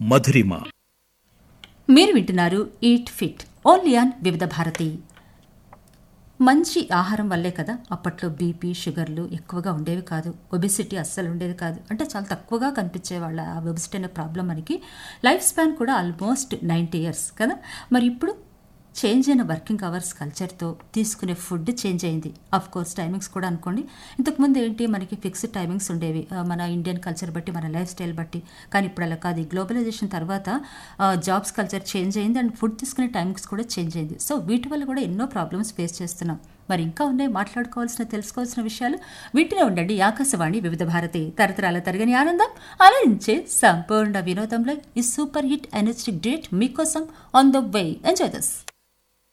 మధురిమ మీరు వింటున్నారు eat fit only on వివిధ భారతి మంచి ఆహారం వల్లే కదా అప్పట్లో బీపీ షుగర్లు ఎక్కువగా ఉండేవి కాదు ఒబిసిటీ అస్సలు ఉండేది కాదు అంటే చాలా తక్కువగా కనిపించే వాళ్ళ ఆ ఒబిసిటీ అనే ప్రాబ్లం మనకి లైఫ్ స్పాన్ కూడా ఆల్మోస్ట్ నైంటీ ఇయర్స్ కదా మరి ఇప్పుడు చేంజ్ అయిన వర్కింగ్ అవర్స్ కల్చర్తో తీసుకునే ఫుడ్ చేంజ్ అయింది అఫ్ కోర్స్ టైమింగ్స్ కూడా అనుకోండి ఇంతకుముందు ఏంటి మనకి ఫిక్స్డ్ టైమింగ్స్ ఉండేవి ఆ, మన ఇండియన్ కల్చర్ బట్టి మన లైఫ్ స్టైల్ బట్టి కానీ ఇప్పుడు అలా కాదు ఈ గ్లోబలైజేషన్ తర్వాత జాబ్స్ కల్చర్ చేంజ్ అయింది అండ్ ఫుడ్ తీసుకునే టైమింగ్స్ కూడా చేంజ్ అయింది సో వీటి వల్ల కూడా ఎన్నో ప్రాబ్లమ్స్ ఫేస్ చేస్తున్నాం మరి ఇంకా ఉన్నాయి మాట్లాడుకోవాల్సిన తెలుసుకోవాల్సిన విషయాలు వీటినే ఉండండి ఆకాశవాణి వివిధ భారతి తరతరాల తరగని ఆనందం అలరించే సంపూర్ణ వినోదంలో ఈ సూపర్ హిట్ ఎనర్జెటిక్ డేట్ మీకోసం on the way enjoy thus